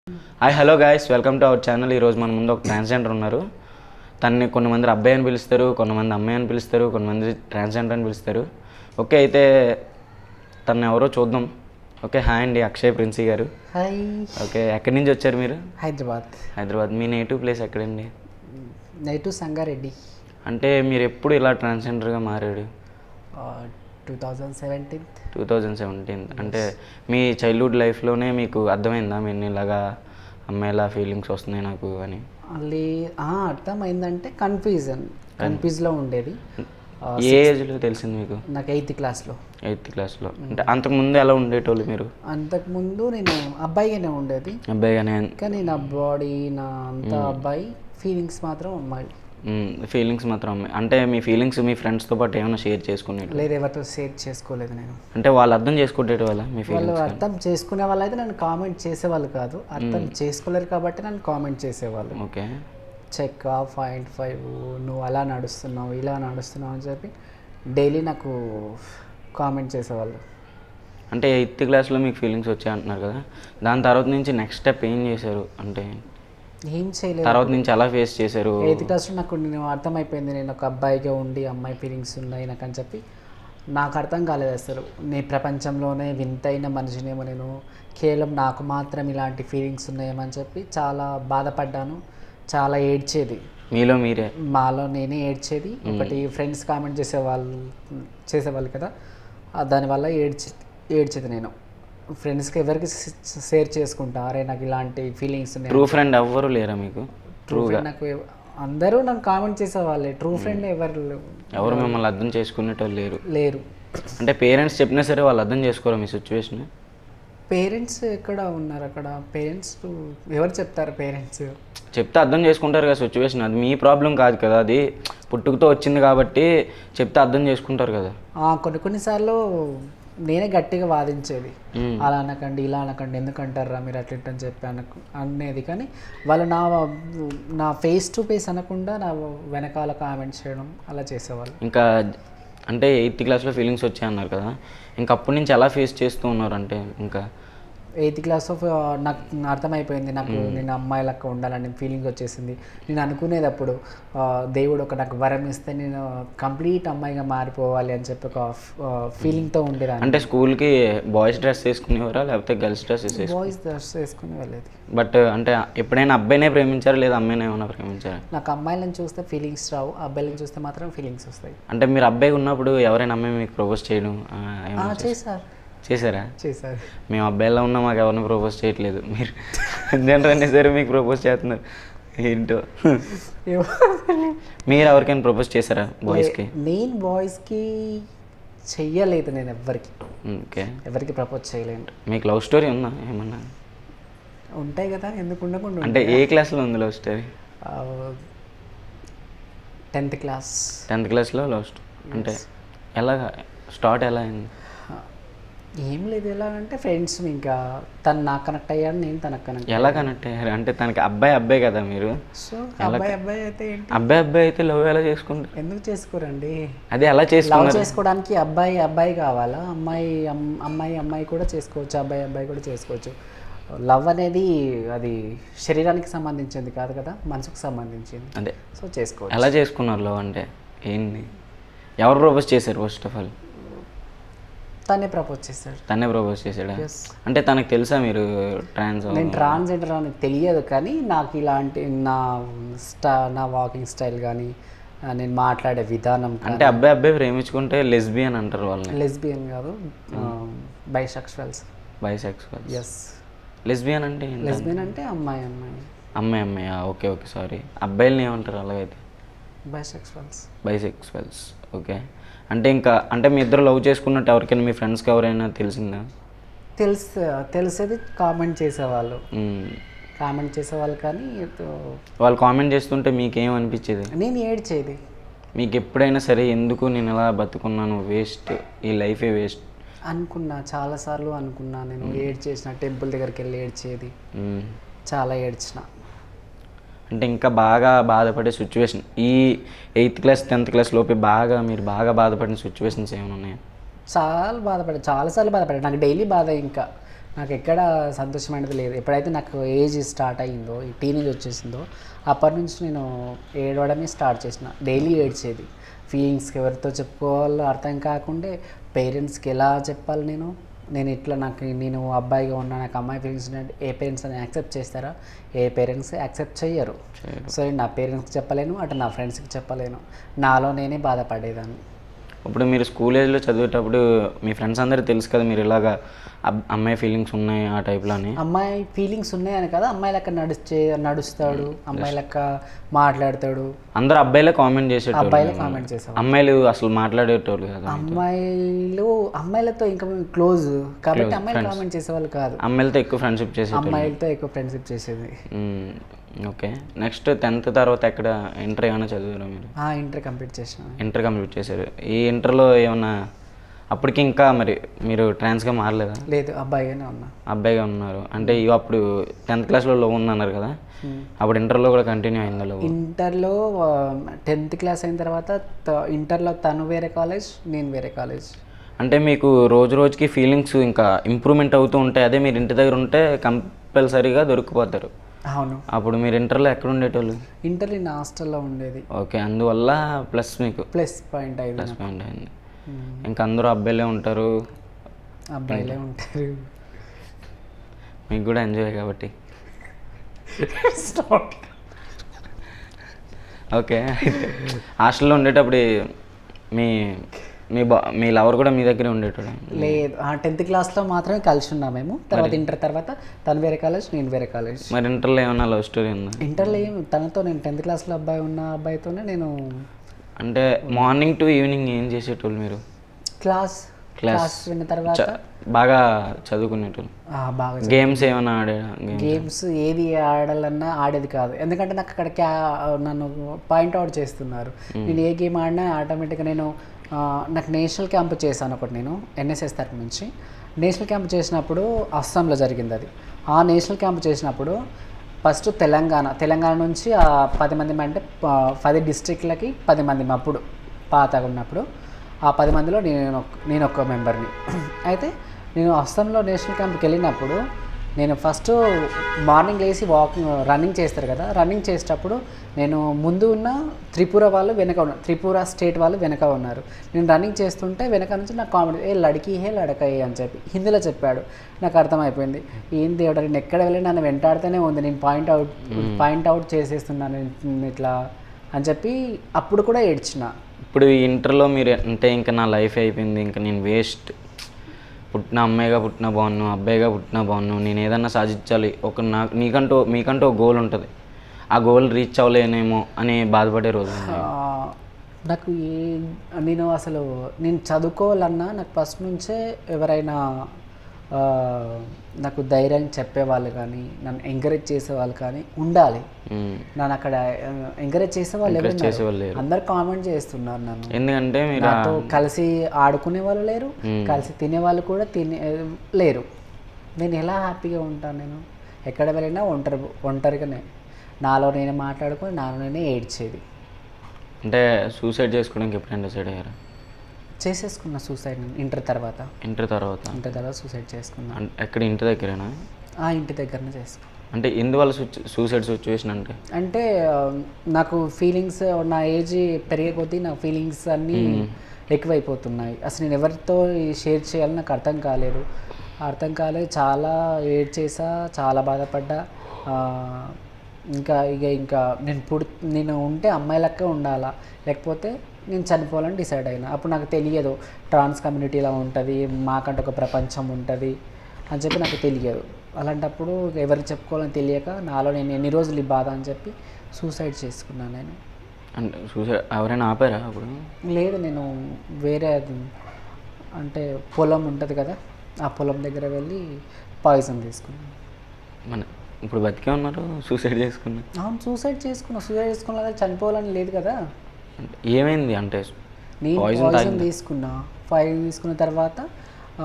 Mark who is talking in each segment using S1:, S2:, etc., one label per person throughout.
S1: Hi hello guys welcome to our channel ఈరోజు మన ముందు ఒక ట్రాన్స్జెండర్ ఉన్నారు తనని కొంతమంది అబ్బాయి అని పిలుస్తారు కొంతమంది అమ్మాయి అని పిలుస్తారు కొంతమంది ట్రాన్స్జెండర్ అని పిలుస్తారు ఓకే అయితే తను ఎవరో చూద్దాం ఓకే హాయ్ అండి అక్షయ్ ప్రిన్సీ గారు
S2: హాయ్
S1: ఓకే ఎక్కడి నుంచి వచ్చారు మీరు
S2: హైదరాబాద్
S1: హైదరాబాద్ మీ నేటివ్ ప్లేస్ ఎక్కడండి
S2: నైటు సంగారెడ్డి
S1: అంటే మీరు ఎప్పుడు ఇలా ట్రాన్స్జెండర్గా మారాడు
S2: two thousand seventeen
S1: two thousand seventeen అంటే మీ చైల్డ్హుడ్ లైఫ్లోనే మీకు అర్థమైందా నేను ఇలాగా అమ్మాయిలా ఫీలింగ్స్ వస్తున్నాయి నాకు అని
S2: మళ్ళీ ఆ, అర్థమైందంటే కన్ఫ్యూజన్ కన్ఫ్యూజ్లో ఉండేది ఆ,
S1: ఏ ఏజ్లో తెలిసింది మీకు
S2: నాకు ఎయిత్ క్లాస్లో
S1: ఎయిత్ క్లాస్లో అంటే అంతకుముందు ఎలా ఉండేటోళ్ళు మీరు
S2: అంతకుముందు నేను అబ్బాయిగానే ఉండేది
S1: అబ్బాయిగానే
S2: కానీ నా బాడీ నా అంతా అబ్బాయి ఫీలింగ్స్ మాత్రం అమ్మాయి
S1: ఫీలింగ్స్ మాత్రం అమ్మాయి అంటే మీ ఫీలింగ్స్ మీ ఫ్రెండ్స్తో పాటు ఏమైనా షేర్ చేసుకునేటి
S2: లేదు ఎవరితో షేర్ చేసుకోలేదు నేను
S1: అంటే వాళ్ళు అర్థం చేసుకునేటి వాళ్ళ మీ
S2: వాళ్ళు
S1: ఫీలింగ్స్
S2: అర్థం చేసుకునే వాళ్ళు అయితే నన్ను కామెంట్ చేసేవాళ్ళు కాదు అర్థం చేసుకోలేరు కాబట్టి నన్ను కామెంట్ చేసేవాళ్ళు
S1: ఓకే
S2: చెక్ పాయింట్ ఫైవ్ నువ్వు అలా నడుస్తున్నావు ఇలా నడుస్తున్నావు అని చెప్పి డైలీ నాకు కామెంట్ చేసేవాళ్ళు
S1: అంటే ఎయిత్ క్లాస్లో మీకు ఫీలింగ్స్ వచ్చాయి అంటున్నారు కదా దాని తర్వాత నుంచి నెక్స్ట్ స్టెప్ ఏం చేశారు అంటే
S2: ఏం చేయలేదు
S1: తర్వాత నుంచి ఎలా ఫేస్ చేశారు
S2: ఎయిత్ క్లాస్లో నాకు నేను అర్థమైపోయింది నేను ఒక అబ్బాయిగా ఉండి అమ్మాయి ఫీలింగ్స్ ఉన్నాయి నాకు అని చెప్పి నాకు అర్థం కాలేదు అసలు నీ ప్రపంచంలోనే వింతైన మనిషినేమో నేను కేవలం నాకు మాత్రం ఇలాంటి ఫీలింగ్స్ ఉన్నాయేమో అని చెప్పి చాలా బాధపడ్డాను చాలా ఏడ్చేది
S1: మీలో మీరే
S2: మాలో నేనే ఏడ్చేది ఒకటి ఫ్రెండ్స్ కామెంట్ చేసేవాళ్ళు చేసేవాళ్ళు కదా ఆ దానివల్ల ఏడ్చి ఏడ్చేది నేను ఫ్రెండ్స్కి ఎవరికి షేర్ చేసుకుంటా అరే నాకు ఇలాంటి ఫీలింగ్స్ ఉన్నాయి
S1: ట్రూ ఫ్రెండ్ ఎవ్వరు లేరా మీకు
S2: ట్రూ ఫ్రెండ్ నాకు ఎవ- అందరూ నన్ను కామెంట్ చేసేవాళ్ళే ట్రూ ఫ్రెండ్ ఎవరు లేవు-
S1: ఎవరు మిమ్మల్ని అర్థం చేసుకునేటోళ్ళు లేరు
S2: లేరు
S1: అంటే పేరెంట్స్ చెప్పినా సరే వాళ్ళు అర్థం చేసుకోరా మీ సిచ్యువేషన్
S2: పేరెంట్స్ ఎక్కడ ఉన్నారు అక్కడ పేరెంట్స్ ఎవరు చెప్తారు పేరెంట్స్
S1: చెప్తే అర్థం చేసుకుంటారు కదా సిచ్యువేషన్ అది మీ ప్రాబ్లం కాదు కదా అది పుట్టుకతో వచ్చింది కాబట్టి చెప్తే అర్థం చేసుకుంటారు కదా
S2: కొన్ని కొన్నిసార్లు నేనే గట్టిగా వాదించేది
S1: మ్మ్.
S2: అలా అనకండి ఇలా అనకండి ఎందుకంటారా మీరు అట్లా ఇట్లా అని చెప్పి అనకు అనేది కానీ వాళ్ళు నా నా ఫేస్ టు ఫేస్ అనకుండా నా వెనకాల కామెంట్ చేయడం అలా చేసేవాళ్ళు
S1: ఇంకా అంటే ఎయిత్ క్లాస్లో ఫీలింగ్స్ వచ్చాయి అన్నారు కదా ఇంకా అప్పటి నుంచి ఎలా ఫేస్ చేస్తూ ఉన్నారు అంటే ఇంకా
S2: ఎయిత్ క్లాస్ ఆఫ్ నాకు అర్థమైపోయింది నాకు నేను అమ్మాయి లెక్క ఉండాలని ఫీలింగ్ వచ్చేసింది నేను అనుకునేది అప్పుడు ఆ, దేవుడు ఒక నాకు వరం ఇస్తే నేను కంప్లీట్ అమ్మాయిగా మారిపోవాలి అని చెప్పి ఒక ఫీలింగ్తో ఉండేదాన్ని
S1: అంటే స్కూల్కి బాయ్స్ డ్రెస్ వేసుకునేవారా లేకపోతే గర్ల్స్ డ్రెస్ వేసేసి
S2: బాయ్స్ డ్రెస్ వేసుకుని వెళ్ళేది
S1: బట్ అంటే ఎప్పుడైనా అబ్బాయినే ప్రేమించారా లేదా అమ్మాయినే ఏమైనా ప్రేమించారా
S2: నాకు అమ్మాయిలను చూస్తే ఫీలింగ్స్ రావు అబ్బాయిలను చూస్తే మాత్రం ఫీలింగ్స్ వస్తాయి
S1: అంటే మీరు అబ్బాయి ఉన్నప్పుడు ఎవరైనా అమ్మాయి మీకు ప్రపోజ్ చేయడం ఆ,
S2: ఆ,
S1: ఏమైనా
S2: చేశారు
S1: చేశారా
S2: చేశారు
S1: మేము అబ్బాయిలో ఉన్నా మాకు ఎవరిని ప్రపోజ్ చేయట్లేదు మీరు జనరల్ అనేసరి మీకు ప్రపోజ్ చేస్తున్నారు ఏంటో మీరు ఎవరికైనా ప్రపోజ్ చేశారా బాయ్స్కి
S2: నేను బాయ్స్కి చెయ్యలేదు నేను ఎవ్వరికి
S1: ఓకే
S2: ఎవరికి ప్రపోజ్ చేయలేను
S1: మీకు లవ్ స్టోరీ ఉందా ఏమన్నా
S2: ఉంటాయి కదా ఎందుకు ఉండకుండా
S1: అంటే ఏ క్లాస్లో ఉంది love story
S2: tenth class
S1: tenth క్లాస్లో లవ్ స్టోరీ అంటే ఎలా స్టార్ట్ ఎలా అయింది
S2: ఏం లేదు ఎలాగంటే ఫ్రెండ్స్ ఇంకా తను నాకు కనెక్ట్ అయ్యాడు నేను తనకు కనెక్ట్
S1: ఎలా కనెక్ట్ అయ్యారు అంటే తనకి అబ్బాయి అబ్బాయి కదా మీరు
S2: సో అబ్బాయి అబ్బాయి అయితే ఏంటి
S1: అబ్బాయి అబ్బాయి అయితే లవ్ ఎలా చేసుకుంటారు
S2: ఎందుకు చేసుకోరండి
S1: అది ఎలా
S2: లవ్
S1: చేసుకున్నారు
S2: చేసుకోవడానికి అబ్బాయి అబ్బాయి కావాలా అమ్మాయి అమ్- అమ్మాయి అమ్మాయి కూడా చేసుకోవచ్చు అబ్బాయి అబ్బాయి కూడా చేసుకోవచ్చు లవ్ అనేది అది శరీరానికి సంబంధించింది కాదు కదా మనసుకు సంబంధించింది
S1: అదే
S2: సో చేసుకోవచ్చు
S1: ఎలా చేసుకున్నారు లవ్ అంటే ఏంటి ఎవరు ప్రపోజ్ చేశారు ఫస్ట్ ఆఫ్ ఆల్
S2: తనే ప్రపోజ్ చేశాడు
S1: తనే ప్రపోజ్ చేశాడా
S2: Yes.
S1: అంటే తనకు తెలుసా మీరు ట్రాన్స్
S2: నేను ట్రాన్స్జెండర్ అని తెలియదు కానీ నాకు ఇలాంటి నా స్టా నా వాకింగ్ స్టైల్ కానీ ఆ, నేను మాట్లాడే విధానం
S1: అంటే అబ్బాయి అబ్బాయి ప్రేమించుకుంటే లెస్బియన్ అంటారు వాళ్ళని
S2: లెస్బియన్ కాదు బైసెక్షువల్స్
S1: బైసెక్సువల్
S2: ఎస్
S1: లెస్బియన్ అంటే ఏంటి?
S2: లెస్బియన్ అంటే అమ్మాయి అమ్మాయి
S1: అమ్మాయి అమ్మాయి ఓకే ఓకే సారీ అబ్బాయిలని ఏమంటారు అలాగైతే
S2: బైసెక్షువల్స్
S1: బైసెక్సువల్స్ ఓకే అంటే ఇంకా అంటే మీ ఇద్దరు లవ్ చేసుకున్నట్టు ఎవరికైనా మీ ఫ్రెండ్స్కి ఎవరైనా తెలిసిందా
S2: తెలుసు తెలిసేది కామెంట్ చేసేవాళ్ళు
S1: మ్మ్.
S2: కామెంట్ చేసేవాళ్ళు కానీ ఏదో
S1: వాళ్ళు కామెంట్ చేస్తుంటే మీకేం అనిపించేది
S2: నేను ఏడ్చేది
S1: మీకు ఎప్పుడైనా సరే ఎందుకు నేను ఇలా బతుకున్నాను వేస్ట్ ఈ లైఫే వేస్ట్
S2: అనుకున్నా చాలాసార్లు అనుకున్నా నేను ఏడ్ చేసిన టెంపుల్ దగ్గరికి వెళ్ళి ఏడ్చేది చాలా ఏడ్చిన
S1: అంటే ఇంకా బాగా బాధపడే సిచ్యువేషన్ ఈ ఎయిత్ క్లాస్ టెన్త్ క్లాస్ లోపే బాగా మీరు బాగా బాధపడిన సిచ్యువేషన్స్ ఏమైనా ఉన్నాయా
S2: చాలా బాధపడే చాలాసార్లు బాధపడ్డా నాకు డైలీ బాధ ఇంకా నాకు ఎక్కడ సంతోషం అనేది లేదు ఎప్పుడైతే నాకు ఏజ్ స్టార్ట్ అయ్యిందో ఈ టీనేజ్ వచ్చేసిందో అప్పటి నుంచి నేను ఏడవడమే స్టార్ట్ చేసిన డైలీ ఏడ్చేది ఫీలింగ్స్కి ఎవరితో చెప్పుకోవాలో అర్థం కాకుండే పేరెంట్స్కి ఎలా చెప్పాలి నేను నేను ఇట్లా నాకు నేను అబ్బాయిగా ఉన్నా నాకు అమ్మాయి ఫీలింగ్స్ ఉన్నాయి ఏ పేరెంట్స్ అని యాక్సెప్ట్ చేస్తారా ఏ పేరెంట్స్ యాక్సెప్ట్ చెయ్యరు సో నేను నా పేరెంట్స్కి చెప్పలేను అటు నా ఫ్రెండ్స్కి చెప్పలేను నాలో నేనే బాధపడేదాన్ని
S1: ఇప్పుడు మీరు స్కూల్ ఏజ్లో చదివేటప్పుడు మీ ఫ్రెండ్స్ అందరికీ తెలుసు కదా మీరు ఇలాగా అబ్- అమ్మాయి ఫీలింగ్స్ ఉన్నాయి ఆ టైప్లో అని
S2: అమ్మాయి ఫీలింగ్స్ ఉన్నాయని కదా అమ్మాయి లెక్క నడిచే నడుస్తాడు అమ్మాయి లెక్క మాట్లాడతాడు
S1: అందరు అబ్బాయిలే కామెంట్ చేసేటోళ్ళు
S2: అబ్బాయిలే కామెంట్ చేసేవాళ్ళు
S1: అమ్మాయిలు అసలు మాట్లాడేటోళ్ళు కదా
S2: అమ్మాయిలు అమ్మాయిలతో ఇంకా క్లోజ్ కాబట్టి అమ్మాయిలు కామెంట్ చేసేవాళ్ళు కాదు
S1: అమ్మాయిలతో ఎక్కువ ఫ్రెండ్షిప్ చేసేటోళ్ళు
S2: అమ్మాయిలతో ఎక్కువ ఫ్రెండ్షిప్ చేసేది
S1: మ్మ్. ఓకే నెక్స్ట్ టెన్త్ తర్వాత ఎక్కడ ఇంటర్ ఏమైనా చదివారా మీరు
S2: ఆ ఇంటర్ కంప్లీట్ చేసిన
S1: ఇంటర్ కంప్లీట్ చేశారు ఈ ఇంటర్లో ఏమన్నా అప్పటికి ఇంకా మరి మీరు ట్రాన్స్గా మారలేదా
S2: లేదు అబ్బాయిగానే ఉన్నా
S1: అబ్బాయిగా ఉన్నారు అంటే ఇవి అప్పుడు టెన్త్ క్లాస్లో లో ఉందన్నారు కదా అప్పుడు ఇంటర్లో కూడా కంటిన్యూ అయిందా లో
S2: ఇంటర్లో టెన్త్ క్లాస్ అయిన తర్వాత త- ఇంటర్లో తను వేరే కాలేజ్ నేను వేరే కాలేజ్
S1: అంటే మీకు రోజు రోజుకి ఫీలింగ్స్ ఇంకా ఇంప్రూవ్మెంట్ అవుతూ ఉంటాయి అదే మీరు ఇంటి దగ్గర ఉంటే కంపల్సరీగా దొరికిపోతారు
S2: అవును
S1: అప్పుడు మీరు ఇంటర్లో ఎక్కడ ఉండేటోళ్ళు
S2: ఇంటర్ నేను హాస్టల్లో ఉండేది
S1: ఓకే అందువల్ల ప్లస్ మీకు
S2: ప్లస్ పాయింట్ అయింది
S1: ప్లస్ పాయింట్ అయింది ఇంకా అందరూ అబ్బాయిలే ఉంటారు
S2: అబ్బాయిలే ఉంటారు
S1: మీకు కూడా ఎంజాయ్ కాబట్టి ఓకే హాస్టల్లో ఉండేటప్పుడు మీ మీ బా మీ లవర్ కూడా మీ దగ్గరే ఉండేటోడు
S2: లేదు టెన్త్ క్లాస్లో మాత్రమే కలిసి ఉన్నాం మేము తర్వాత ఇంటర్ తర్వాత తను వేరే కాలేజ్ నేను వేరే కాలేజ్
S1: మరి ఇంటర్లో ఏమన్నా లవ్ స్టోరీ ఉందా
S2: ఇంటర్లో ఏం తనతో నేను టెన్త్ క్లాస్లో అబ్బాయి ఉన్న అబ్బాయితోనే నేను
S1: అంటే మార్నింగ్ టు ఈవినింగ్ ఏం చేసేటోళ్ళు మీరు
S2: క్లాస్ క్లాస్ విన్న తర్వాత
S1: చ- బాగా చదువుకునేటోళ్ళు
S2: ఆ, బాగా
S1: గేమ్స్ ఏమైనా ఆడే గేమ్
S2: గేమ్స్ ఏది ఆడాలన్నా ఆడేది కాదు ఎందుకంటే నాకు అక్కడ క్యా నన్ను పాయింట్ అవుట్ చేస్తున్నారు నేను ఏ గేమ్ ఆడినా ఆటోమేటిక్గా నేను ఆ, నాకు నేషనల్ క్యాంప్ చేశాను ఒకటి నేను ఎన్ఎస్ఎస్ తరపు నుంచి నేషనల్ క్యాంప్ చేసినప్పుడు అస్సాంలో జరిగింది అది ఆ నేషనల్ క్యాంప్ చేసినప్పుడు ఫస్ట్ తెలంగాణ తెలంగాణ నుంచి ఆ పది మంది అంటే ఆ, పది డిస్ట్రిక్ట్లకి పది మంది అప్పుడు పాతగా ఉన్నప్పుడు ఆ పది మందిలో నేను ఒక- నేను ఒక మెంబర్ని అయితే నేను అస్సాంలో నేషనల్ క్యాంప్కి వెళ్ళినప్పుడు నేను ఫస్ట్ మార్నింగ్ లేచి వాకింగ్ రన్నింగ్ చేస్తారు కదా రన్నింగ్ చేసేటప్పుడు నేను ముందు ఉన్న త్రిపుర వాళ్ళు వెనక ఉన్నారు త్రిపుర స్టేట్ వాళ్ళు వెనక ఉన్నారు నేను రన్నింగ్ చేస్తుంటే వెనక నుంచి నాకు కామెడీ ఏ లడికి హే లడకయ్య అని చెప్పి హిందీలో చెప్పాడు నాకు అర్థమైపోయింది ఏం దేవుడు నేను ఎక్కడ వెళ్ళి నన్ను వెంటాడుతూనే ఉంది నేను పాయింట్ అవుట్ పాయింట్ అవుట్ చేసేస్తున్నాను నేను ఇట్లా అని చెప్పి అప్పుడు కూడా ఏడ్చిన
S1: ఇప్పుడు ఈ ఇంటర్లో మీరు అంటే ఇంకా నా లైఫ్ అయిపోయింది ఇంకా నేను వేస్ట్ పుట్టిన అమ్మాయిగా పుట్టిన బాగున్నాను అబ్బాయిగా పుట్టిన బాగున్నాను నేను ఏదన్నా సాధించాలి ఒక నాకు నీకంటూ మీకంటూ ఒక గోల్ ఉంటుంది ఆ గోల్ రీచ్ అవ్వలేనేమో అని బాధపడే రోజు ఉంది.
S2: ఆ, నాకు ఏ నేను అసలు నేను చదువుకోవాలన్నా నాకు ఫస్ట్ నుంచే ఎవరైనా ఆ, నాకు ధైర్యం చెప్పేవాళ్ళు కానీ నన్ను ఎంకరేజ్ చేసేవాళ్ళు కానీ ఉండాలి
S1: మ్మ్.
S2: నన్ను అక్కడ ఎంకరేజ్ చేసేవాళ్ళు ఎవరు
S1: Encourage చేసేవాళ్ళు లేరు.
S2: అందరు కామెంట్ చేస్తున్నారు నన్ను
S1: ఎందుకంటే మీరు ఆ-
S2: నాతో కలిసి ఆడుకునే వాళ్ళు లేరు కలిసి తినే వాళ్ళు కూడా తినే లేరు నేను ఎలా హ్యాపీగా ఉంటాను నేను ఎక్కడ వెళ్ళినా ఒంటరి ఒంటరిగానే నాలో నేనే మాట్లాడుకొని నాలో నేనే ఏడ్చేది
S1: అంటే సూసైడ్ చేసుకోవడానికి ఎప్పుడైనా డిసైడ్ అయ్యారా
S2: చేసేసుకున్న సూసైడ్ ఇంటర్ తర్వాత
S1: ఇంటర్ తర్వాత
S2: ఇంటర్ తర్వాత సూసైడ్ చేసుకున్నా
S1: అన్- ఎక్కడ ఇంటి దగ్గరేనా
S2: ఆ ఇంటి దగ్గరనే చేసుకున్నా
S1: అంటే ఎందువల్ల సూసైడ్ సిచ్యువేషన్ అంటే
S2: అంటే ఆ, నాకు ఫీలింగ్స్ నా ఏజ్ పెరిగే కొద్దీ నా ఫీలింగ్స్ అన్నీ ఎక్కువైపోతున్నాయి అసలు నేను ఎవరితో షేర్ చేయాలో నాకు అర్థం కాలేదు అర్థం కాలేదు చాలా ఏడ్ చేసా చాలా బాధపడ్డా ఆ, ఇంకా ఇక ఇంకా నేను పుడు నేను ఉంటే అమ్మాయి లెక్క ఉండాలా లేకపోతే నేను చనిపోవాలని డిసైడ్ అయినా అప్పుడు నాకు తెలియదు ట్రాన్స్ కమ్యూనిటీ ఇలా ఉంటుంది మాకంటే ఒక ప్రపంచం ఉంటుంది అని చెప్పి నాకు తెలియదు అలాంటప్పుడు ఎవరికి చెప్పుకోవాలని తెలియక నాలో నేను ఎన్ని రోజులు ఈ బాధ అని చెప్పి సూసైడ్ చేసుకున్నాను నేను
S1: అంటే సూసైడ్ ఎవరైనా ఆపారా అప్పుడు
S2: లేదు నేను వేరే అది అంటే పొలం ఉంటుంది కదా ఆ పొలం దగ్గర వెళ్ళి పాయిజన్ తీసుకున్నాను
S1: మన ఇప్పుడు బతికే ఉన్నారు సూసైడ్ చేసుకున్నా
S2: అవును సూసైడ్ చేసుకున్నా సూసైడ్ చేసుకున్నా చనిపోవాలని లేదు కదా
S1: అంటే ఏమైంది అంటే
S2: నేను
S1: Poison
S2: పాయిజన్
S1: తాగిందా?
S2: తీసుకున్నా పాయిజన్ తీసుకున్న తర్వాత ఆ,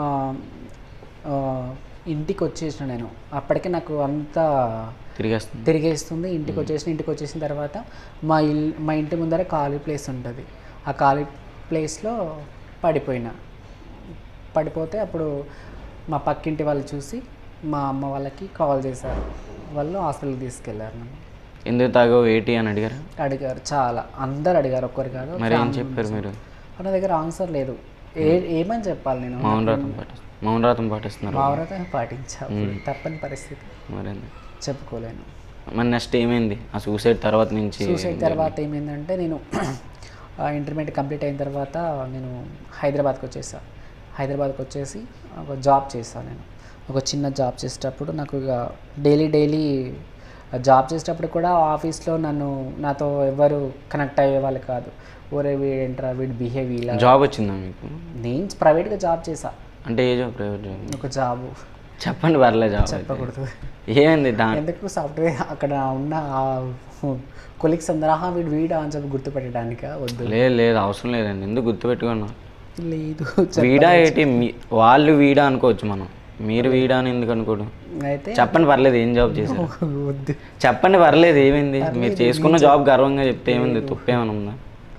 S2: ఆ, ఇంటికి వచ్చేసిన నేను అప్పటికే నాకు అంతా
S1: తిరిగేస్తుంది
S2: తిరిగేస్తుంది ఇంటికి వచ్చేసిన ఇంటికి వచ్చేసిన తర్వాత మా ఇల్ మా ఇంటి ముందర ఖాళీ ప్లేస్ ఉంటుంది ఆ ఖాళీ ప్లేస్లో పడిపోయినా పడిపోతే అప్పుడు మా పక్కింటి వాళ్ళు చూసి మా అమ్మ వాళ్ళకి కాల్ చేశారు వాళ్ళు హాస్పిటల్కి తీసుకెళ్ళారు నన్ను
S1: ఎందుకు తాగావు ఏంటి అని అడిగారు
S2: అడిగారు చాలా అందరు అడిగారు ఒక్కరు కాదు
S1: మరి ఏం చెప్పారు మీరు
S2: నా దగ్గర ఆన్సర్ లేదు ఏ ఏమని చెప్పాలి నేను
S1: మౌనరాతం పాటిస్తున్నారు మౌనరాతం పాటిస్తున్నారు
S2: మావరత పాటించా తప్పని పరిస్థితి
S1: మరి
S2: చెప్పుకోలేను
S1: మరి నెక్స్ట్ ఏమైంది ఆ సూసైడ్ తర్వాత నుంచి
S2: సూసైడ్ తర్వాత ఏమైందంటే నేను ఇంటర్మీడియట్ కంప్లీట్ అయిన తర్వాత నేను హైదరాబాద్కి వచ్చేసా హైదరాబాద్కి వచ్చేసి ఒక జాబ్ చేశాను నేను ఒక చిన్న జాబ్ చేసేటప్పుడు నాకు ఇక డైలీ డైలీ జాబ్ చేసేటప్పుడు కూడా ఆఫీస్లో నన్ను నాతో ఎవరు కనెక్ట్ అయ్యే వాళ్ళు కాదు ఓరే వీడేంట్రా వీడి బిహేవ్ ఇలా
S1: జాబ్ వచ్చిందా మీకు
S2: నేను ప్రైవేట్గా జాబ్ చేసా
S1: అంటే ఏ జాబ్ ప్రైవేట్ జాబ్
S2: ఒక జాబు
S1: చెప్పండి పర్లే జాబ్ అయితే.
S2: చెప్పకూడదు
S1: ఏమైంది దా
S2: ఎందుకు సాఫ్ట్వేర్ అక్కడ ఉన్న కొలిక్స్ అందరూ ఆహా వీడు వీడా అని చెప్పి గుర్తుపెట్టడానిక వద్దు
S1: లేదు లేదు అవసరం లేదండి ఎందుకు గుర్తుపెట్టుకున్నా
S2: లేదు
S1: వీడా ఏంటి మీ- వాళ్ళు వీడా అనుకోవచ్చు మనం మీరు వీడా అని ఎందుకు అనుకోడు
S2: అయితే
S1: చెప్పండి పర్లేదు ఏం జాబ్ చేశారు
S2: వద్దు
S1: చెప్పండి పర్లేదు ఏమైంది మీరు చేసుకున్న జాబ్ గర్వంగా చెప్తే ఏమైంది తప్పేమైనా ఉందా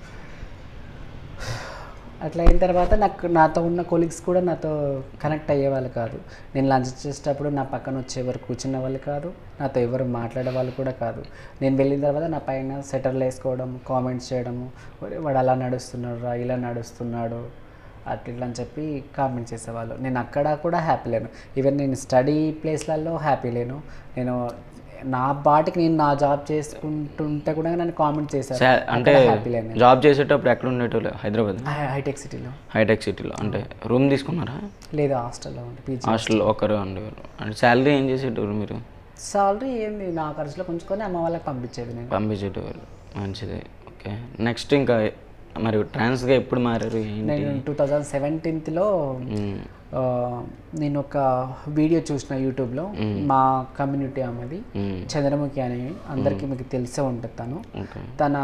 S2: అట్లా అయిన తర్వాత నాకు నాతో ఉన్న కొలీగ్స్ కూడా నాతో కనెక్ట్ అయ్యేవాళ్ళు కాదు నేను లంచ్ చేసేటప్పుడు నా పక్కన వచ్చేవారు కూర్చున్న వాళ్ళు కాదు నాతో ఎవరు మాట్లాడే వాళ్ళు కూడా కాదు నేను వెళ్ళిన తర్వాత నా పైన సెటర్లు వేసుకోవడం కామెంట్స్ చేయడము "ఒరే, వాడు అలా నడుస్తున్నాడు రా ఇలా నడుస్తున్నాడు అట్లా ఇట్లా అని చెప్పి కామెంట్ చేసేవాళ్ళు నేను అక్కడ కూడా హ్యాపీ లేను ఈవెన్ నేను స్టడీ ప్లేస్లలో హ్యాపీ లేను నేను నా బాటికి నేను నా జాబ్ చేసుకుంటుంటే కూడా నన్ను కామెంట్ చేశారు
S1: సా- అంటే
S2: హ్యాపీ లేను
S1: జాబ్ చేసేటప్పుడు ఎక్కడ ఉండేటోళ్ళు హైదరాబాద్
S2: హై- హైటెక్ సిటీలో
S1: హైటెక్ సిటీలో అంటే రూమ్ తీసుకున్నారా
S2: లేదు హాస్టల్లో ఉంది పీజీ
S1: హాస్టల్ ఒకరు ఉండేవారు అంటే శాలరీ ఏం చేసేటోరు మీరు
S2: సాలరీ ఏంది నా ఖర్చులో ఉంచుకొని అమ్మ వాళ్ళకి పంపించేది నేను
S1: పంపించేటోరు మంచిది ఓకే నెక్స్ట్ ఇంకా మరి ట్రాన్స్గా ఎప్పుడు మారారు ఏంటి
S2: నేను టూ థౌజండ్ సెవెంటీన్త్లో
S1: మ్మ్.
S2: నేను ఒక వీడియో చూసిన యూట్యూబ్లో మా కమ్యూనిటీ అమ్మది
S1: మ్మ్.
S2: చంద్రముఖి అని అందరికీ మీకు తెలిసే ఉంటుంది తను
S1: ఓకే
S2: తన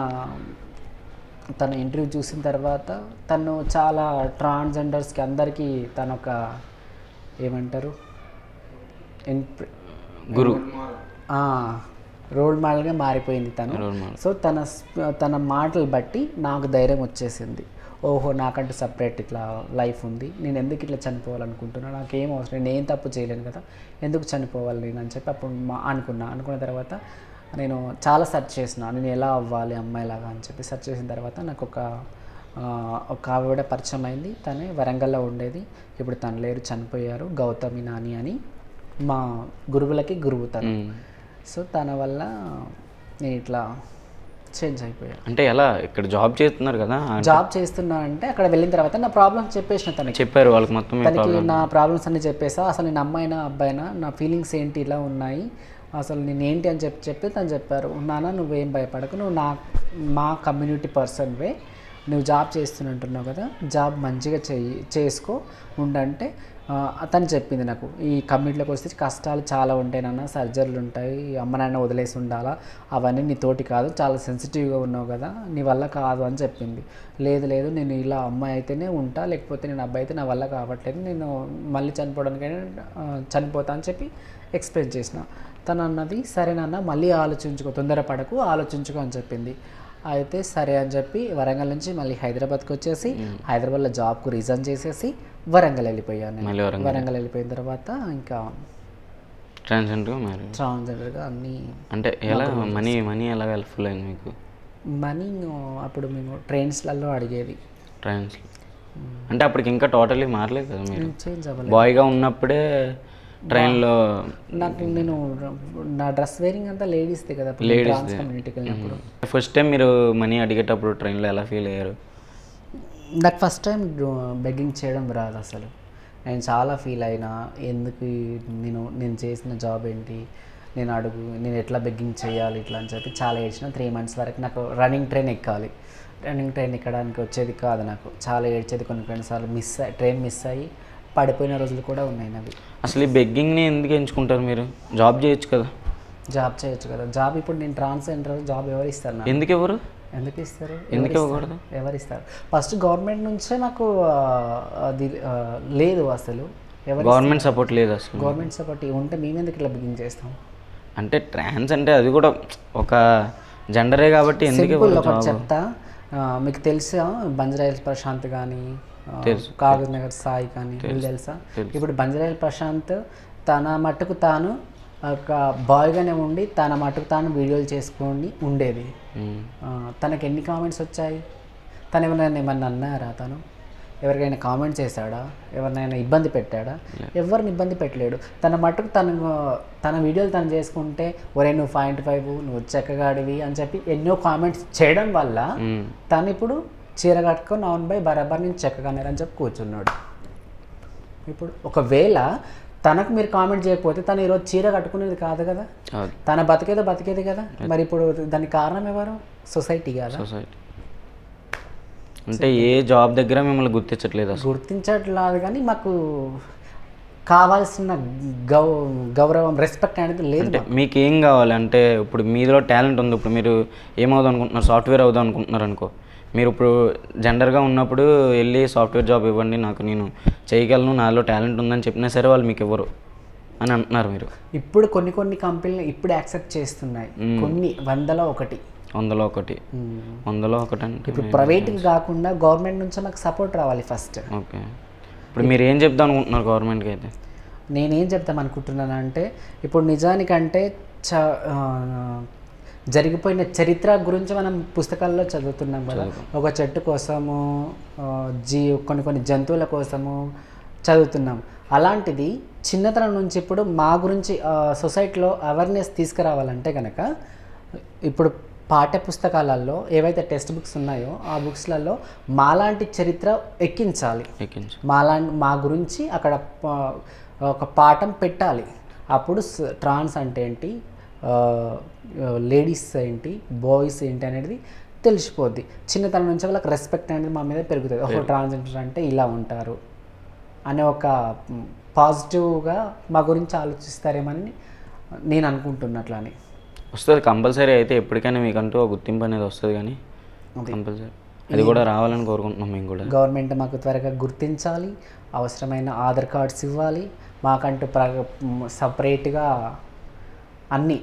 S2: తన ఇంటర్వ్యూ చూసిన తర్వాత తను చాలా ట్రాన్స్జెండర్స్కి అందరికీ తను ఒక ఏమంటారు ఇన్ప్ర-
S1: గురు
S2: ఆ, రోల్ మోడల్గా మారిపోయింది తను
S1: రోల్ మోడల్
S2: సో తన స్ప- తన మాటలు బట్టి నాకు ధైర్యం వచ్చేసింది ఓహో నాకంటూ సపరేట్ ఇట్లా లైఫ్ ఉంది నేను ఎందుకు ఇట్లా చనిపోవాలనుకుంటున్నా నాకేం అవసరం నేను ఏం తప్పు చేయలేను కదా ఎందుకు చనిపోవాలి నేను అని చెప్పి అప్పుడు మా అనుకున్నా అనుకున్న తర్వాత నేను చాలా సెర్చ్ చేసిన నేను ఎలా అవ్వాలి అమ్మాయిలాగా అని చెప్పి సెర్చ్ చేసిన తర్వాత నాకు ఒక ఆ, ఒక ఆవిడ పరిచయం అయింది తనే వరంగల్లో ఉండేది ఇప్పుడు తను లేరు చనిపోయారు గౌతమి నాని అని మా గురువులకి గురువు తను
S1: మ్మ్.
S2: సో తన వల్ల నేను ఇట్లా చేంజ్ అయిపోయాను
S1: అంటే ఎలా ఇక్కడ జాబ్ చేస్తున్నారు కదా
S2: జాబ్ చేస్తున్నా అంటే అక్కడ వెళ్ళిన తర్వాత నా ప్రాబ్లమ్స్ చెప్పేసిన తనకి
S1: చెప్పారు వాళ్ళకి మొత్తం మీ
S2: తనకి నా ప్రాబ్లమ్స్ అన్ని చెప్పేసా అసలు నేను అమ్మాయినా అబ్బాయినా నా ఫీలింగ్స్ ఏంటి ఇలా ఉన్నాయి అసలు నేను ఏంటి అని చెప్పి చెప్తే తను చెప్పారు నాన్న నువ్వేం భయపడకు నువ్వు నా మా కమ్యూనిటీ పర్సన్వే నువ్వు జాబ్ చేస్తున్నట్టున్నావు కదా జాబ్ మంచిగా చెయ్యి చేసుకో ఉండంటే ఆ, అతను చెప్పింది నాకు ఈ కమ్యూనిటీలోకి వస్తే కష్టాలు చాలా ఉంటాయి నాన్న సర్జరీలు ఉంటాయి అమ్మ నాన్న వదిలేసి ఉండాలా అవన్నీ నీ తోటి కాదు చాలా సెన్సిటివ్గా ఉన్నావు కదా నీ వల్ల కాదు అని చెప్పింది లేదు లేదు నేను ఇలా అమ్మాయి అయితేనే ఉంటా లేకపోతే నేను అబ్బాయి అయితే నా వల్ల కావట్లేదు నేను మళ్ళీ చనిపోవడానికైనా ఆ, చనిపోతా అని చెప్పి ఎక్స్ప్లెయిన్ చేసిన తను అన్నది సరే నాన్న మళ్ళీ ఆలోచించుకో తొందరపడకు ఆలోచించుకో అని చెప్పింది అయితే సరే అని చెప్పి వరంగల్ నుంచి మళ్ళీ హైదరాబాద్కి వచ్చేసి హైదరాబాద్లో జాబ్కు రిజైన్ చేసేసి వరంగల్ వెళ్ళిపోయాను నేను.
S1: మళ్ళీ వరంగల్
S2: వరంగల్ వెళ్ళిపోయిన తర్వాత ఇంకా
S1: ట్రాన్స్జెండర్ మరి
S2: ట్రాన్స్జెండర్గా అన్నీ
S1: అంటే ఎలా మనీ మనీ ఎలా హెల్ప్ఫుల్ అయింది మీకు
S2: మనీ అప్పుడు మేము ట్రైన్స్లలో అడిగేది
S1: ట్రాన్స్ అంటే అప్పటికి ఇంకా టోటలీ మారలేదు కదా మీరు
S2: చేంజ్ అవ్వలేదు
S1: బాయ్గా ఉన్నప్పుడే ట్రైన్లో
S2: నాకు నేను నా డ్రెస్ వేరింగ్ అంతా లేడీస్దే కదా ట్రాన్స్ కమ్యూనిటీకి వెళ్ళినప్పుడు
S1: ఫస్ట్ టైం మీరు మనీ అడిగేటప్పుడు ట్రైన్లో ఎలా ఫీల్ అయ్యారు
S2: నాకు ఫస్ట్ టైం బెగ్గింగ్ చేయడం రాదు అసలు నేను చాలా ఫీల్ అయినా ఎందుకు ఈ- నేను నేను చేసిన జాబ్ ఏంటి నేను అడుగు నేను ఎట్లా బెగ్గింగ్ చేయాలి ఇట్లా అని చెప్పి చాలా ఏడ్చిన త్రీ మంత్స్ వరకు నాకు రన్నింగ్ ట్రైన్ ఎక్కాలి రన్నింగ్ ట్రైన్ ఎక్కడానికి వచ్చేది కాదు నాకు చాలా ఏడ్చేది కొన్ని కొన్నిసార్లు మిస్ అయ్యి ట్రైన్ మిస్ అయ్యి పడిపోయిన రోజులు కూడా ఉన్నాయి నావి
S1: అసలు ఈ బెగ్గింగ్ని ఎందుకు ఎంచుకుంటారు మీరు జాబ్ చేయొచ్చు కదా
S2: జాబ్ చేయొచ్చు కదా జాబ్ ఇప్పుడు నేను ట్రాన్స్జెండర్ జాబ్ ఎవరు ఇస్తారు నాకు
S1: ఎందుకు ఎవరు
S2: ఎందుకు ఇస్తారు
S1: ఎందుకు ఇవ్వకూడదు
S2: ఎవరు ఇస్తారు ఫస్ట్ గవర్నమెంట్ నుంచే నాకు ఆ, అది ఆ, లేదు అసలు ఎవరు
S1: గవర్నమెంట్ సపోర్ట్ లేదు అసలు
S2: గవర్నమెంట్ సపోర్ట్ ఉంటే మేము ఎందుకు ఇట్లా బిగిన్ చేస్తాం
S1: అంటే ట్రాన్స్ అంటే అది కూడా ఒక జెండరే కాబట్టి ఎందుకు
S2: సింపుల్
S1: ఎవరు
S2: ఒకటి చెప్తా ఆ, మీకు తెలుసా బంజరాయిల్స్ ప్రశాంత్ కానీ
S1: తెలుసు.
S2: కాగజ్ నగర్ సాయి కానీ వీళ్ళు తెలుసా ఇప్పుడు బంజరాయిల్ ప్రశాంత్ తన మట్టుకు తాను ఒక బాయ్గానే ఉండి తన మట్టుకు తాను వీడియోలు చేసుకొని ఉండేది
S1: ఉమ్.
S2: ఆ, తనకి ఎన్ని కామెంట్స్ వచ్చాయి తను ఎవరైనా ఏమన్నా అన్నారా తను ఎవరికైనా కామెంట్ చేశాడా ఎవరినైనా ఇబ్బంది పెట్టాడా ఎవరిని ఇబ్బంది పెట్టలేడు తన మట్టుకు తను తన వీడియోలు తను చేసుకుంటే ఒరే నువ్వు పాయింట్ ఫైవ్ నువ్వు చెక్కగాడివి అని చెప్పి ఎన్నో కామెంట్స్ చేయడం వల్ల
S1: ఉమ్.
S2: తను ఇప్పుడు చీర కట్టుకొని అవును బై బరాబర్ నేను చెక్కగానే అని చెప్పి కూర్చున్నాడు ఇప్పుడు ఒకవేళ తనకు మీరు కామెంట్ చేయకపోతే తను ఈరోజు చీర కట్టుకునేది కాదు కదా
S1: కాదు
S2: తన బతికేదో బతికేది కదా మరి ఇప్పుడు దానికి కారణం ఎవరు సొసైటీ కదా
S1: సొసైటీ అంటే ఏ జాబ్ దగ్గర మిమ్మల్ని గుర్తించట్లేదు అసలు
S2: గుర్తించట్లేదు కానీ మాకు కావాల్సిన గౌ గౌరవం రెస్పెక్ట్ అనేది లేదు
S1: అంటే మీకు ఏం కావాలి అంటే ఇప్పుడు మీలో టాలెంట్ ఉంది ఇప్పుడు మీరు ఏమవుదాం అనుకుంటున్నారు సాఫ్ట్వేర్ అవుదాం అనుకుంటున్నారు అనుకో మీరు ఇప్పుడు జెండర్గా ఉన్నప్పుడు వెళ్ళి సాఫ్ట్వేర్ జాబ్ ఇవ్వండి నాకు నేను చేయగలను నాలో టాలెంట్ ఉందని చెప్పినా సరే వాళ్ళు మీకు ఇవ్వరు అని అంటున్నారు మీరు
S2: ఇప్పుడు కొన్ని కొన్ని కంపెనీలు ఇప్పుడు యాక్సెప్ట్ చేస్తున్నాయి కొన్ని వందలో ఒకటి
S1: వందలో ఒకటి
S2: మ్మ్.
S1: వందలో ఒకటి అంటే
S2: ఇప్పుడు ప్రైవేట్కి కాకుండా గవర్నమెంట్ నుంచి మాకు సపోర్ట్ రావాలి ఫస్ట్
S1: ఓకే ఇప్పుడు మీరు ఏం చెప్దాం అనుకుంటున్నారు గవర్నమెంట్కి అయితే
S2: నేనేం చెప్తాం అనుకుంటున్నాను అంటే ఇప్పుడు నిజానికంటే చ ఆ, జరిగిపోయిన చరిత్ర గురించి మనం పుస్తకాల్లో చదువుతున్నాం కదా ఒక చెట్టు కోసము ఆ, జీ కొన్ని కొన్ని జంతువుల కోసము చదువుతున్నాం అలాంటిది చిన్నతనం నుంచి ఇప్పుడు మా గురించి ఆ, సొసైటీలో అవేర్నెస్ తీసుకురావాలంటే కనుక ఇప్పుడు పాఠ్య పుస్తకాలలో ఏవైతే టెక్స్ట్ బుక్స్ ఉన్నాయో ఆ బుక్స్లలో మాలాంటి చరిత్ర ఎక్కించాలి
S1: ఎక్కించు
S2: మాలా మా గురించి అక్కడ ప- ఒక పాఠం పెట్టాలి అప్పుడు స- ట్రాన్స్ అంటే ఏంటి లేడీస్ ఏంటి బాయ్స్ ఏంటి అనేది తెలిసిపోద్ది చిన్నతనం నుంచి వాళ్ళకి రెస్పెక్ట్ అనేది మా మీద పెరుగుతుంది ఒక ట్రాన్స్జెండర్ అంటే ఇలా ఉంటారు అనే ఒక పాజిటివ్గా మా గురించి ఆలోచిస్తారేమని నేను అనుకుంటున్నట్లని
S1: వస్తుంది కంపల్సరీ అయితే ఎప్పటికైనా మీకంటూ ఒక గుర్తింపు అనేది వస్తుంది కానీ కంపల్సరీ అది కూడా రావాలని కోరుకుంటున్నాం మేము కూడా
S2: గవర్నమెంట్ మాకు త్వరగా గుర్తించాలి అవసరమైన ఆధార్ కార్డ్స్ ఇవ్వాలి మాకంటూ ప్ర సపరేట్గా అన్నీ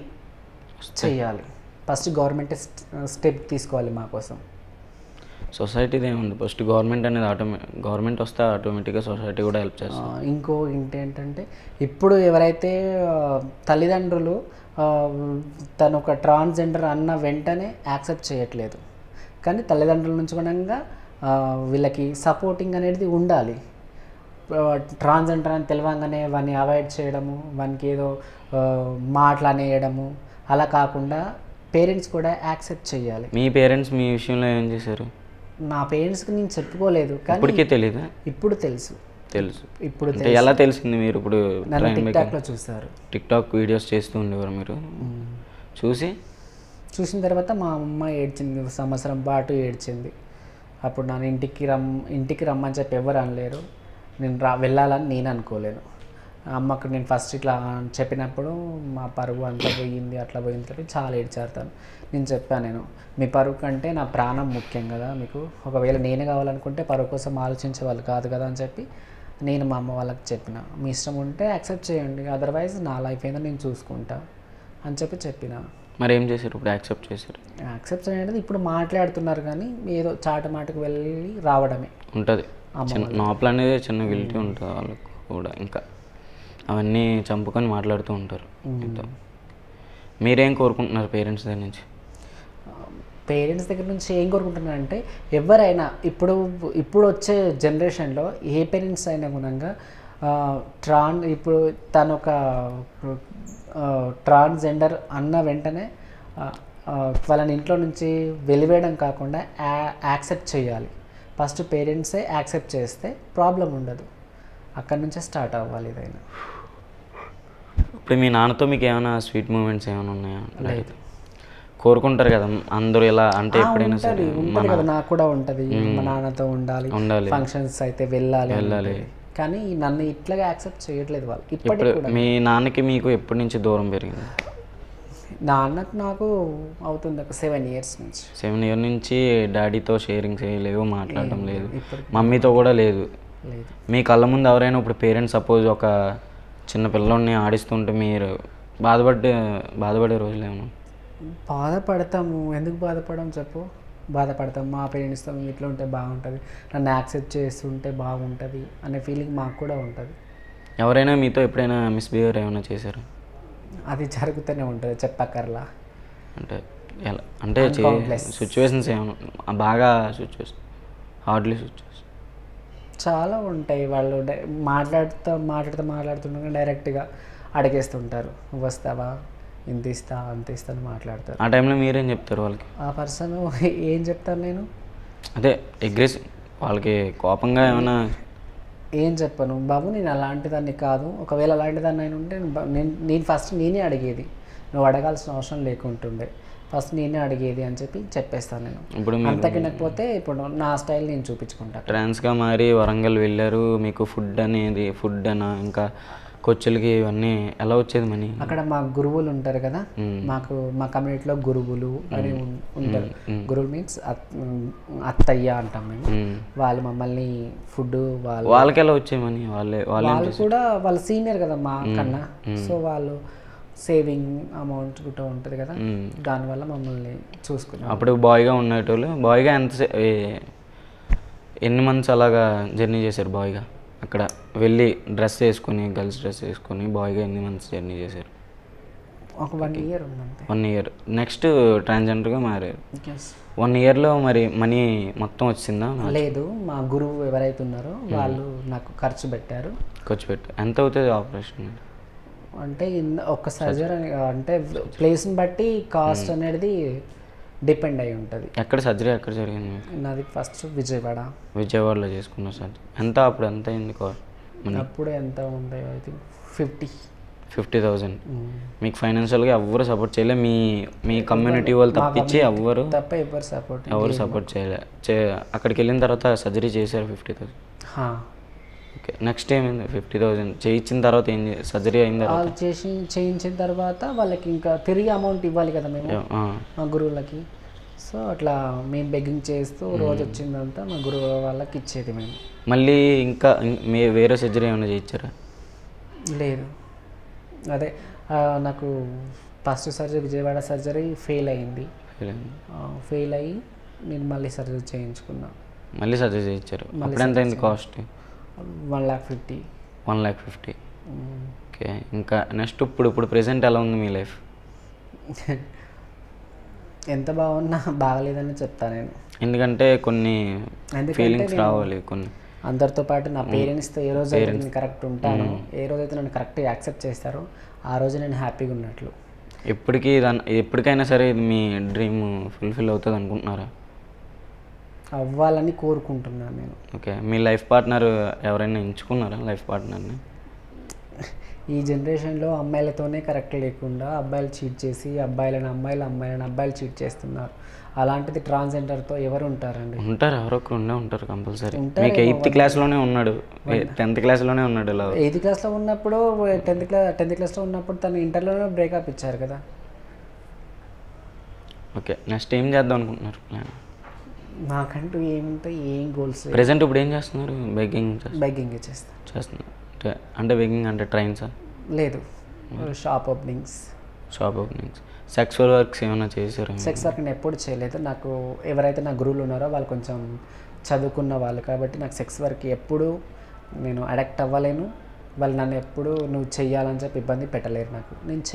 S2: చేయాలి ఫస్ట్ గవర్నమెంట్ స్టెప్ తీసుకోవాలి మా కోసం
S1: సొసైటీది ఏముంది ఫస్ట్ గవర్నమెంట్ అనేది ఆటోమే గవర్నమెంట్ వస్తే ఆటోమేటిక్గా సొసైటీ కూడా హెల్ప్
S2: ఆ,
S1: చేస్తుంది
S2: ఇంకో ఏంటంటే ఇప్పుడు ఎవరైతే ఆ, తల్లిదండ్రులు ఆ, తను ఒక ట్రాన్స్జెండర్ అన్న వెంటనే యాక్సెప్ట్ చేయట్లేదు కానీ తల్లిదండ్రుల నుంచి కూడా ఆ, వీళ్ళకి సపోర్టింగ్ అనేది ఉండాలి ట్రాన్స్జెండర్ అని తెలియంగానే వాడిని అవాయిడ్ చేయడము వానికి ఏదో ఆ, మాటలు అనేయడము అలా కాకుండా పేరెంట్స్ కూడా యాక్సెప్ట్ చేయాలి
S1: మీ పేరెంట్స్ మీ విషయంలో ఏం చేశారు
S2: నా పేరెంట్స్కి నేను చెప్పుకోలేదు కానీ
S1: ఇప్పటికీ తెలీదా
S2: ఇప్పుడు తెలుసు
S1: తెలుసు
S2: ఇప్పుడు
S1: అంటే ఎలా తెలిసింది మీరు ఇప్పుడు
S2: నన్ను టిక్టాక్లో చూస్తారు
S1: టిక్టాక్ వీడియోస్ చేస్తూ ఉండేవారు మీరు చూసి
S2: చూసిన తర్వాత మా అమ్మ ఏడ్చింది ఒక సంవత్సరం పాటు ఏడ్చింది అప్పుడు నన్ను ఇంటికి రమ్ ఇంటికి రమ్మని చెప్పి ఎవరు అనలేరు నేను రా వెళ్ళాలని నేను అనుకోలేను అమ్మకు నేను ఫస్ట్ ఇట్లా చెప్పినప్పుడు మా పరువు అంతా పోయింది అట్లా పోయింది చెప్పి చాలా ఏడ్చారు తను నేను చెప్పాను నేను మీ పరువు కంటే నా ప్రాణం ముఖ్యం కదా మీకు ఒకవేళ నేనే కావాలనుకుంటే పరువు కోసం ఆలోచించే వాళ్ళు కాదు కదా అని చెప్పి నేను మా అమ్మ వాళ్ళకి చెప్పిన మీ ఇష్టం ఉంటే యాక్సెప్ట్ చేయండి అదర్వైజ్ నా లైఫ్ ఏందో నేను చూసుకుంటా అని చెప్పి చెప్పిన
S1: మరి ఏం చేశారు ఇప్పుడు యాక్సెప్ట్ చేశారు
S2: యాక్సెప్ట్ అనేది ఇప్పుడు మాట్లాడుతున్నారు కానీ ఏదో చాట మాటకు వెళ్ళి రావడమే
S1: ఉంటుంది చిన్న నోపలు అనేది చిన్న గిల్టీ ఉంటుంది వాళ్ళకు కూడా ఇంకా అవన్నీ చంపుకొని మాట్లాడుతూ ఉంటారు మీతో. మీరేం కోరుకుంటున్నారు పేరెంట్స్ దగ్గర నుంచి
S2: పేరెంట్స్ దగ్గర నుంచి ఏం కోరుకుంటున్నానంటే ఎవరైనా ఇప్పుడు ఇప్పుడు వచ్చే జనరేషన్లో ఏ పేరెంట్స్ అయినా గుణంగా ట్రాన్ ఇప్పుడు తను ఒక ట్రాన్స్జెండర్ అన్న వెంటనే ఆ, ఆ, వాళ్ళని ఇంట్లో నుంచి వెలివేయడం కాకుండా యాక్సెప్ట్ చేయాలి ఫస్ట్ పేరెంట్సే యాక్సెప్ట్ చేస్తే ప్రాబ్లం ఉండదు అక్కడి నుంచే స్టార్ట్ అవ్వాలి ఇదైనా
S1: ఇప్పుడు మీ నాన్నతో మీకు ఏమైనా స్వీట్ మూమెంట్స్ ఏమైనా ఉన్నాయా లేదు కోరుకుంటారు కదా అందరూ ఇలా అంటే ఎప్పుడైనా సరే
S2: ఉంటుంది కదా నాకు కూడా ఉంటుంది మా నాన్నతో ఉండాలి
S1: ఉండాలి
S2: ఫంక్షన్స్ అయితే వెళ్ళాలి
S1: వెళ్ళాలి.
S2: ఉంటుంది. కానీ నన్ను ఇట్లాగా యాక్సెప్ట్ చేయట్లేదు వాళ్ళు ఇప్పటికి
S1: ఇప్పుడు
S2: కూడా
S1: మీ నాన్నకి మీకు ఎప్పటి నుంచి దూరం పెరిగింది
S2: నాన్నకు నాకు అవుతుంది ఒక సెవెన్ ఇయర్స్ నుంచి
S1: సెవెన్ ఇయర్ నుంచి డాడీతో షేరింగ్ చేయలేవు మాట్లాడడం లేదు
S2: ఇప్పుడు
S1: మమ్మీతో కూడా లేదు
S2: లేదు
S1: మీ కళ్ళ ముందు ఎవరైనా ఇప్పుడు పేరెంట్స్ సపోజ్ ఒక చిన్న పిల్లోడిని ఆడిస్తుంటే మీరు బాధపడే బాధపడే రోజులు ఏమన్నా
S2: బాధపడతాము ఎందుకు బాధపడడం చెప్పు బాధపడతాం మా పేరెంట్స్తో మేము ఇట్లా ఉంటే బాగుంటుంది నన్ను యాక్సెప్ట్ చేస్తుంటే బాగుంటుంది అనే ఫీలింగ్ మాకు కూడా ఉంటుంది
S1: ఎవరైనా మీతో ఎప్పుడైనా మిస్బిహేవియర్ ఏమైనా చేశారు
S2: అది జరుగుతూనే ఉంటుంది చెప్పక్కర్లా
S1: అంటే ఎలా అంటే
S2: Uncountless.
S1: సిచ్యువేషన్స్ ఏమైనా బాగా సిచ్యువేషన్ హార్డ్లీ సిచ్యువేషన్
S2: చాలా ఉంటాయి వాళ్ళు డై- మాట్లాడుతూ మాట్లాడుతూ మాట్లాడుతుండగా డైరెక్ట్గా అడిగేస్తుంటారు "నువ్వు వస్తావా ఇంత ఇస్తా అంత ఇస్తా అని మాట్లాడతారు
S1: ఆ టైంలో మీరేం చెప్తారు వాళ్ళకి
S2: ఆ పర్సన్ ఏం చెప్తాను నేను
S1: అదే అగ్రెసివ్ వాళ్ళకి కోపంగా ఏమైనా
S2: ఏం చెప్పను బాబు నేను అలాంటి దాన్ని కాదు ఒకవేళ అలాంటి దాన్ని అయిన ఉంటే నేను బ- నేను నేను ఫస్ట్ నేనే అడిగేది నువ్వు అడగాల్సిన అవసరం లేకుంటుండే ఫస్ట్ నేనే అడిగేది అని చెప్పి చెప్పేస్తాను నేను
S1: ఇప్పుడు
S2: అంత
S1: మీరు
S2: కినకపోతే ఇప్పుడు నా స్టైల్ నేను చూపించుకుంటా
S1: ట్రాన్స్గా మారి వరంగల్ వెళ్ళారు మీకు ఫుడ్ అనేది ఫుడ్ అనా ఇంకా కొచ్చులకి ఇవన్నీ ఎలా వచ్చేది మనీ
S2: అక్కడ మా గురువులు ఉంటారు కదా
S1: మ్మ్.
S2: మాకు మా కమ్యూనిటీలో గురువులు అని ఉం- ఉంటారు
S1: మ్మ్.
S2: గురువులు మీన్స్ అత్తయ్య అంటాం మేము
S1: మ్మ్.
S2: వాళ్ళు మమ్మల్ని ఫుడ్ వాళ్ళు
S1: వాళ్ళకి ఎలా వచ్చాయి మనీ వాళ్ళే వాళ్ళే
S2: వాళ్ళు కూడా వాళ్ళ సీనియర్ కదా మా కన్నా సో వాళ్ళు సేవింగ్ అమౌంట్ కూడా ఉంటుంది కదా
S1: మ్మ్.
S2: దానివల్ల మమ్మల్ని చూసుకున్నాం
S1: అప్పుడు బాయ్గా ఉండేటోళ్ళు బాయ్గా ఎంత ఎన్ని మంత్స్ అలాగా జర్నీ చేశారు బాయ్గా అక్కడ వెళ్ళి డ్రెస్ వేసుకొని గర్ల్స్ డ్రెస్ వేసుకొని బాయ్గా ఎన్ని మంత్స్ జర్నీ చేశారు
S2: ఒక వన్ ఇయర్ ఉందంతే
S1: వన్ ఇయర్ నెక్స్ట్ ట్రాన్స్జెండర్గా మారారు
S2: Yes.
S1: వన్ ఇయర్లో మరి మనీ మొత్తం వచ్చిందా
S2: లేదు మా గురువు ఎవరైతే ఉన్నారో వాళ్ళు నాకు ఖర్చు పెట్టారు
S1: ఖర్చు పెట్టు ఎంత అవుతుంది ఆపరేషన్
S2: అంటే ఇన్- ఒక సర్జరీ అని అంటే ప్లేస్ని బట్టి కాస్ట్ అనేది డిపెండ్ అయి ఉంటుంది
S1: ఎక్కడ సర్జరీ ఎక్కడ జరిగింది మీకు
S2: నాది ఫస్ట్ విజయవాడ
S1: విజయవాడలో చేసుకున్న సర్జరీ ఎంత అప్పుడు ఎంత అయింది కాస్ట్ మనీ
S2: అప్పుడు ఎంత ఉండే I think fifty
S1: fifty thousand మీకు ఫైనాన్షియల్గా ఎవ్వరు సపోర్ట్ చేయలే మీ మీ కమ్యూనిటీ వాళ్ళు తప్పించి ఎవ్వరు
S2: తప్ప ఎవరు సపోర్ట్
S1: ఎవరు సపోర్ట్ చేయలే చే అక్కడికి వెళ్ళిన తర్వాత సర్జరీ చేశారు ఫిఫ్టీ థౌసండ్ ఓకే నెక్స్ట్ ఏమైంది ఫిఫ్టీ థౌసండ్ చేయించిన తర్వాత ఏం సర్జరీ అయిన తర్వాత
S2: వాళ్ళు చేసి చేయించిన తర్వాత వాళ్ళకి ఇంకా తిరిగి అమౌంట్ ఇవ్వాలి కదా మేము
S1: ఆ,
S2: మా గురువులకి సో అట్లా మేము బెగ్గింగ్ చేస్తూ రోజు వచ్చిందంతా మా గురువు వాళ్ళకి ఇచ్చేది మేము
S1: మళ్ళీ ఇంకా ఇం- మీ వేరే సర్జరీ ఏమైనా చేయించారా
S2: లేదు అదే ఆ, నాకు first surgery Vijayawada surgery fail అయింది ఫెయిల్ అయ్యి నేను మళ్ళీ సర్జరీ చేయించుకున్నా
S1: మళ్ళీ సర్జరీ చేయించారు అప్పుడు ఎంత అయింది cost
S2: one lakh fifty
S1: one lakh fifty okay ఇంకా నెక్స్ట్ ఇప్పుడు ఇప్పుడు ప్రెసెంట్ ఎలా ఉంది మీ లైఫ్
S2: ఎంత బాగున్నా బాగలేదని చెప్తా నేను
S1: ఎందుకంటే కొన్ని
S2: ఎందుకంటే
S1: ఫీలింగ్స్
S2: నేను-
S1: రావాలి కొన్ని
S2: అందరితో పాటు నా పేరెంట్స్తో ఏ రోజు అయితే నేను కరెక్ట్ ఉంటానో ఏ రోజైతే నన్ను కరెక్ట్గా యాక్సెప్ట్ చేస్తారో ఆ రోజు నేను హ్యాపీగా ఉన్నట్లు
S1: ఎప్పటికీ దాని ఎప్పటికైనా సరే ఇది మీ డ్రీమ్ ఫుల్ఫిల్ అవుతుంది అనుకుంటున్నారా
S2: అవ్వాలని కోరుకుంటున్నాను నేను
S1: ఓకే మీ లైఫ్ పార్ట్నర్ ఎవరైనా ఎంచుకున్నారా లైఫ్ పార్ట్నర్ని
S2: ఈ జనరేషన్లో అమ్మాయిలతోనే కరెక్ట్ లేకుండా అబ్బాయిలు చీట్ చేసి అబ్బాయిలను అమ్మాయిలు అమ్మాయిలను అబ్బాయిలు చీట్ చేస్తున్నారు అలాంటిది ట్రాన్స్జెండర్తో ఎవరు ఉంటారండి
S1: ఉంటారు ఎవరో ఒకరు ఉండే ఉంటారు కంపల్సరీ
S2: ఉంటారేమో
S1: మీకు ఎయిత్ క్లాస్లోనే ఉన్నాడు టెన్త్ క్లాస్లోనే ఉన్నాడు ఇలా
S2: ఎయిత్ క్లాస్లో ఉన్నప్పుడు టెన్త్ క్లాస్ టెన్త్ క్లాస్లో ఉన్నప్పుడు తను ఇంటర్లోనే బ్రేకప్ ఇచ్చారు కదా
S1: ఓకే నెక్స్ట్ ఏం చేద్దాం అనుకుంటున్నారు ప్లాన్
S2: నాకంటూ ఏముంటాయి ఏం గోల్స్
S1: ప్రెసెంట్ ఇప్పుడు ఏం చేస్తున్నారు బెగ్గింగ్
S2: బైకింగ్ చేస్తాను
S1: చేస్తున్నారు అంటే అంటే బెగ్గింగ్ అంటే ట్రైన్సా
S2: లేదు shop openings
S1: shop openings sexual works ఏమైనా చేశారు
S2: సెక్స్ వర్క్ నేను ఎప్పుడు చేయలేదు నాకు ఎవరైతే నా గురువులు ఉన్నారో వాళ్ళు కొంచెం చదువుకున్న వాళ్ళు కాబట్టి నాకు సెక్స్ వర్క్ ఎప్పుడు నేను అడక్ట్ అవ్వలేను వాళ్ళు నన్ను ఎప్పుడు నువ్వు చెయ్యాలని చెప్పి ఇబ్బంది పెట్టలేరు నాకు నేను